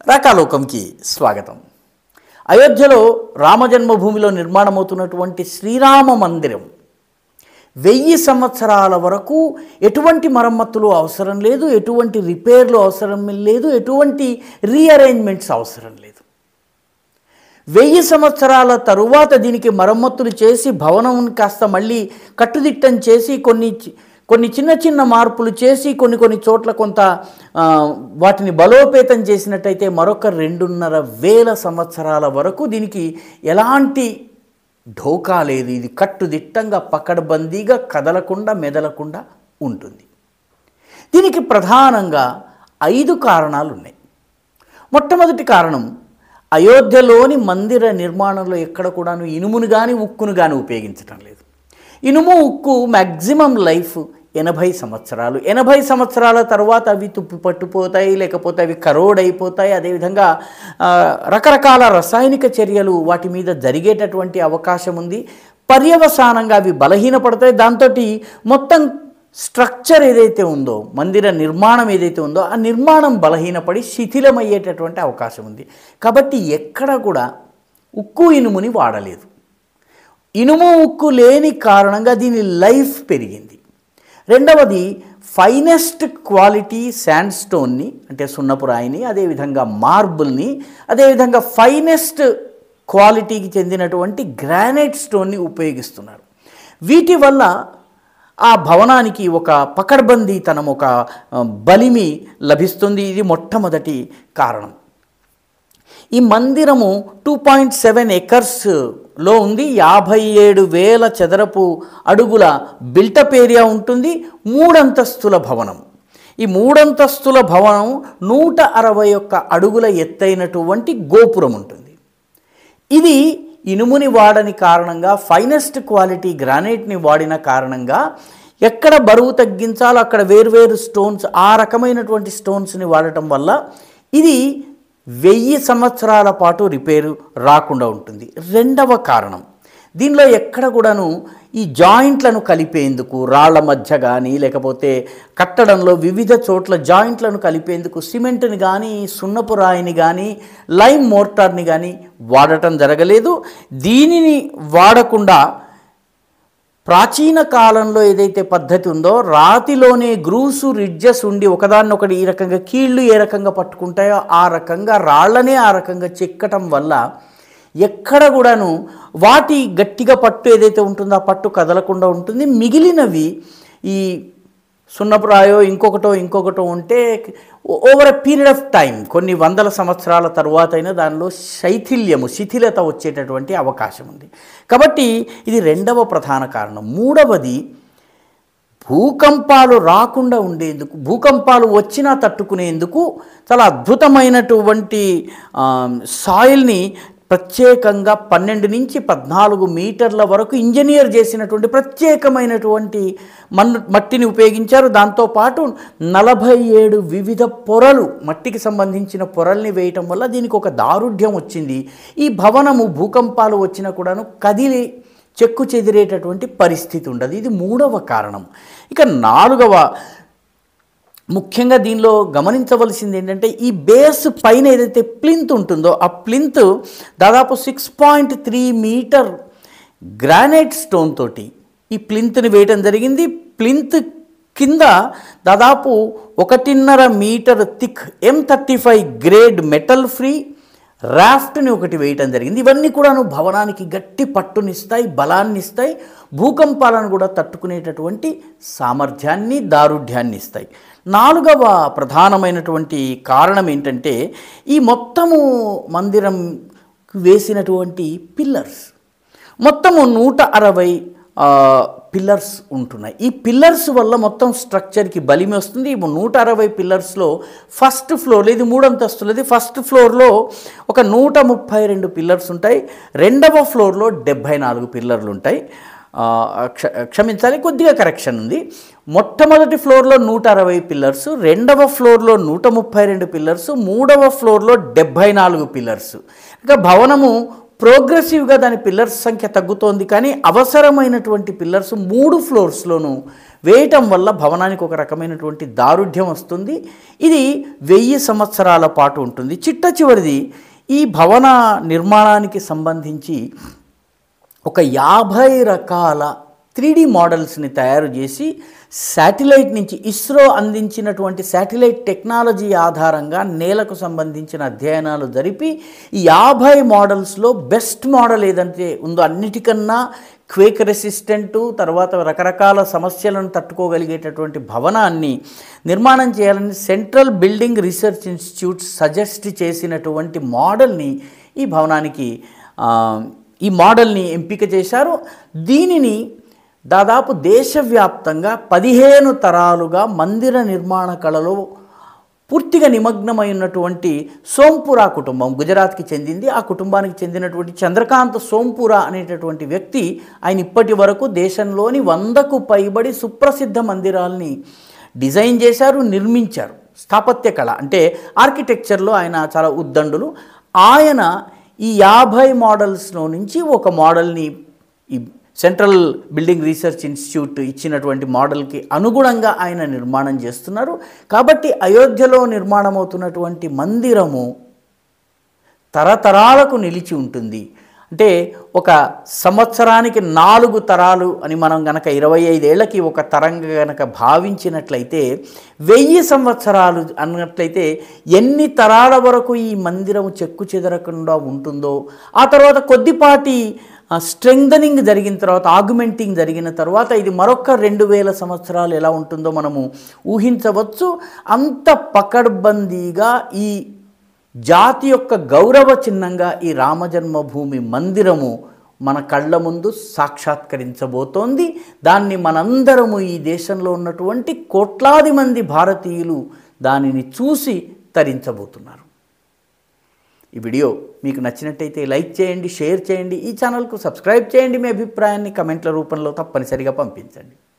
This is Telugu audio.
రాకాలోకంకి స్వాగతం అయోధ్యలో రామజన్మభూమిలో నిర్మాణమవుతున్నటువంటి శ్రీరామ మందిరం వెయ్యి సంవత్సరాల వరకు ఎటువంటి మరమ్మతులు అవసరం లేదు ఎటువంటి రిపేర్లు అవసరం లేదు ఎటువంటి రీఅరేంజ్మెంట్స్ అవసరం లేదు వెయ్యి సంవత్సరాల తరువాత దీనికి మరమ్మతులు చేసి భవనం కాస్త మళ్ళీ కట్టుదిట్టం చేసి కొన్ని చి- కొన్ని చిన్న చిన్న మార్పులు చేసి కొన్ని కొన్ని చోట్ల కొంత ఆ, వాటిని బలోపేతం చేసినట్టయితే మరొక రెండున్నర వేల సంవత్సరాల వరకు దీనికి ఎలాంటి ఢోకా లేదు ఇది కట్టుదిట్టంగా పకడ్బందీగా కదలకుండా మెదలకుండా ఉంటుంది దీనికి ప్రధానంగా ఐదు కారణాలు ఉన్నాయి మొట్టమొదటి కారణం అయోధ్యలోని మందిర నిర్మాణంలో ఎక్కడ కూడాను ఇనుమును కానీ ఉక్కును కానీ ఉపయోగించటం లేదు ఇనుము ఉక్కు మ్యాక్సిమం లైఫ్ ఎనభై సంవత్సరాలు ఎనభై సంవత్సరాల తర్వాత అవి తుప్పు పట్టుపోతాయి లేకపోతే అవి కరోడ్ అయిపోతాయి అదేవిధంగా ఆ, రకరకాల రసాయనిక చర్యలు వాటి మీద జరిగేటటువంటి అవకాశం ఉంది పర్యవసానంగా అవి బలహీనపడతాయి దాంతో మొత్తం స్ట్రక్చర్ ఏదైతే ఉందో మందిర నిర్మాణం ఏదైతే ఉందో ఆ నిర్మాణం బలహీనపడి శిథిలమయ్యేటటువంటి అవకాశం ఉంది కాబట్టి ఎక్కడ కూడా ఉక్కు ఇనుముని వాడలేదు ఇనుము ఉక్కు లేని కారణంగా దీని లైఫ్ పెరిగింది రెండవది ఫైనెస్ట్ క్వాలిటీ శాండ్ స్టోన్ని అంటే సున్నపు రాయిని అదేవిధంగా మార్బుల్ని అదేవిధంగా ఫైనెస్ట్ క్వాలిటీకి చెందినటువంటి గ్రానైట్ స్టోన్ని ఉపయోగిస్తున్నారు వీటి వల్ల ఆ భవనానికి ఒక పకడ్బందీతనం ఒక ఆ, బలిమి లభిస్తుంది ఇది మొట్టమొదటి కారణం ఈ మందిరము టూ పాయింట్ సెవెన్ ఎకర్స్లో ఉంది యాభై ఏడు వేల చదరపు అడుగుల బిల్టప్ ఏరియా ఉంటుంది మూడంతస్తుల భవనం ఈ మూడంతస్తుల భవనం నూట అరవై ఒక్క అడుగుల ఎత్తైనటువంటి గోపురం ఉంటుంది ఇది ఇనుముని వాడని కారణంగా ఫైనెస్ట్ క్వాలిటీ గ్రానైట్ని వాడిన కారణంగా ఎక్కడ బరువు తగ్గించాలో అక్కడ వేరువేరు స్టోన్స్ ఆ రకమైనటువంటి స్టోన్స్ని వాడటం వల్ల ఇది వెయ్యి సంవత్సరాల పాటు రిపేరు రాకుండా ఉంటుంది రెండవ కారణం దీనిలో ఎక్కడ కూడాను ఈ జాయింట్లను కలిపేందుకు రాళ్ల మధ్య కానీ లేకపోతే కట్టడంలో వివిధ చోట్ల జాయింట్లను కలిపేందుకు సిమెంట్ని కానీ సున్నపు రాయిని కానీ లైమ్ మోర్టార్ని కానీ వాడటం జరగలేదు దీనిని వాడకుండా ప్రాచీన కాలంలో ఏదైతే పద్ధతి ఉందో రాతిలోనే గ్రూసు రిడ్జెస్ ఉండి ఒకదాన్నొకటి ఈ రకంగా కీళ్ళు ఏ రకంగా పట్టుకుంటాయో ఆ రకంగా రాళ్ళనే ఆ రకంగా చెక్కటం వల్ల ఎక్కడ కూడాను వాటి గట్టిగా పట్టు ఏదైతే ఉంటుందో ఆ పట్టు కదలకుండా ఉంటుంది మిగిలినవి ఈ సున్నపురాయో ఇంకొకటో ఇంకొకటో ఉంటే over a period of time కొన్ని వందల సంవత్సరాల తరువాత అయినా దానిలో శైథిల్యము శిథిలత వచ్చేటటువంటి అవకాశం ఉంది కాబట్టి ఇది రెండవ ప్రధాన కారణం మూడవది భూకంపాలు రాకుండా ఉండేందుకు భూకంపాలు వచ్చినా తట్టుకునేందుకు చాలా అద్భుతమైనటువంటి ఆ, సాయిల్ని ప్రత్యేకంగా పన్నెండు నుంచి పద్నాలుగు మీటర్ల వరకు ఇంజనీర్ చేసినటువంటి ప్రత్యేకమైనటువంటి మన్ను మట్టిని ఉపయోగించారు దాంతోపాటు నలభై ఏడు వివిధ పొరలు మట్టికి సంబంధించిన పొరల్ని వేయటం వల్ల దీనికి ఒక దారుఢ్యం వచ్చింది ఈ భవనము భూకంపాలు వచ్చినా కూడాను కదిలి చెక్కు చెదిరేటటువంటి పరిస్థితి ఉండదు ఇది మూడవ కారణం ఇక నాలుగవ ముఖ్యంగా దీనిలో గమనించవలసింది ఏంటంటే ఈ బేస్ పైన ఏదైతే ప్లింత్ ఉంటుందో ఆ ప్లింత్ దాదాపు six point three meter granite stone తోటి ఈ ప్లింత్ని వేయటం జరిగింది ప్లింత్ కింద దాదాపు ఒకటిన్నర meter thick M thirty five grade metal free రాఫ్ట్ని ఒకటి వేయటం జరిగింది ఇవన్నీ కూడాను భవనానికి గట్టి పట్టునిస్తాయి బలాన్ని ఇస్తాయి భూకంపాలను కూడా తట్టుకునేటటువంటి సామర్థ్యాన్ని దారుఢ్యాన్ని ఇస్తాయి నాలుగవ ప్రధానమైనటువంటి కారణం ఏంటంటే ఈ మొత్తము మందిరం వేసినటువంటి పిల్లర్స్ మొత్తము నూట అరవై పిల్లర్స్ ఉంటున్నాయి ఈ పిల్లర్స్ వల్ల మొత్తం స్ట్రక్చర్కి బలిమి వస్తుంది ఈ నూట అరవై పిల్లర్స్లో ఫస్ట్ ఫ్లోర్ ఇది మూడంతస్తులది ఫస్ట్ ఫ్లోర్లో ఒక నూట ముప్పై రెండు పిల్లర్స్ ఉంటాయి రెండవ ఫ్లోర్లో డెబ్భై నాలుగు పిల్లర్లు ఉంటాయి ఆ, క్ష క్షమించాలి కొద్దిగా కరెక్షన్ ఉంది మొట్టమొదటి ఫ్లోర్లో నూట అరవై పిల్లర్స్ రెండవ ఫ్లోర్లో నూట ముప్పై రెండు పిల్లర్స్ మూడవ ఫ్లోర్లో డెబ్భై నాలుగు పిల్లర్స్ ఇక భవనము ప్రోగ్రెసివ్గా దాని పిల్లర్స్ సంఖ్య తగ్గుతోంది కానీ అవసరమైనటువంటి పిల్లర్స్ మూడు ఫ్లోర్స్లోనూ వేయటం వల్ల భవనానికి ఒక రకమైనటువంటి దారుఢ్యం వస్తుంది ఇది వెయ్యి సంవత్సరాల పాటు ఉంటుంది చిట్ట చివరిది ఈ భవన నిర్మాణానికి సంబంధించి ఒక యాభై రకాల త్రీ డి మోడల్స్ని తయారు చేసి శాటిలైట్ నుంచి ఇస్రో అందించినటువంటి శాటిలైట్ టెక్నాలజీ ఆధారంగా నేలకు సంబంధించిన అధ్యయనాలు జరిపి ఈ యాభై మోడల్స్లో బెస్ట్ మోడల్ ఏదంటే ఉందో అన్నిటికన్నా క్వేక్ రెసిస్టెంటు తర్వాత రకరకాల సమస్యలను తట్టుకోగలిగేటటువంటి భవనాన్ని నిర్మాణం చేయాలని central building research institute suggest చేసినటువంటి మోడల్ని ఈ భవనానికి ఆ, ఈ మోడల్ని ఎంపిక చేశారు దీనిని దాదాపు దేశవ్యాప్తంగా పదిహేను తరాలుగా మందిర నిర్మాణ కళలో పూర్తిగా నిమగ్నమై ఉన్నటువంటి సోంపురా కుటుంబం గుజరాత్కి చెందింది ఆ కుటుంబానికి చెందినటువంటి చంద్రకాంత్ సోంపురా అనేటటువంటి వ్యక్తి ఆయన ఇప్పటి వరకు దేశంలోని వందకు పైబడి సుప్రసిద్ధ మందిరాల్ని డిజైన్ చేశారు నిర్మించారు స్థాపత్య కళ అంటే ఆర్కిటెక్చర్లో ఆయన చాలా ఉద్దండులు ఆయన ఈ యాభై మోడల్స్లో నుంచి ఒక మోడల్ని ఈ సెంట్రల్ బిల్డింగ్ రీసెర్చ్ ఇన్స్టిట్యూట్ ఇచ్చినటువంటి మోడల్కి అనుగుణంగా ఆయన నిర్మాణం చేస్తున్నారు కాబట్టి అయోధ్యలో నిర్మాణమవుతున్నటువంటి మందిరము తరతరాలకు నిలిచి ఉంటుంది అంటే ఒక సంవత్సరానికి నాలుగు తరాలు అని మనం గనక ఇరవై ఐదేళ్లకి ఒక తరంగా గనక భావించినట్లయితే వెయ్యి సంవత్సరాలు అన్నట్లయితే ఎన్ని తరాల వరకు ఈ మందిరం చెక్కు చెదరకుండా ఉంటుందో ఆ తర్వాత కొద్దిపాటి స్ట్రెంగ్దనింగ్ జరిగిన తర్వాత ఆగ్మెంటింగ్ జరిగిన తర్వాత ఇది మరొక రెండు వేల సంవత్సరాలు ఎలా ఉంటుందో మనము ఊహించవచ్చు అంత పకడ్బందీగా ఈ జాతి యొక్క గౌరవ చిహ్నంగా ఈ రామజన్మభూమి మందిరము మన కళ్ళ ముందు సాక్షాత్కరించబోతోంది దాన్ని మనందరము ఈ దేశంలో ఉన్నటువంటి కోట్లాది మంది భారతీయులు దానిని చూసి తరించబోతున్నారు ఈ వీడియో మీకు నచ్చినట్టయితే లైక్ చేయండి షేర్ చేయండి ఈ ఛానల్కు సబ్స్క్రైబ్ చేయండి మీ అభిప్రాయాన్ని కమెంట్ల రూపంలో తప్పనిసరిగా పంపించండి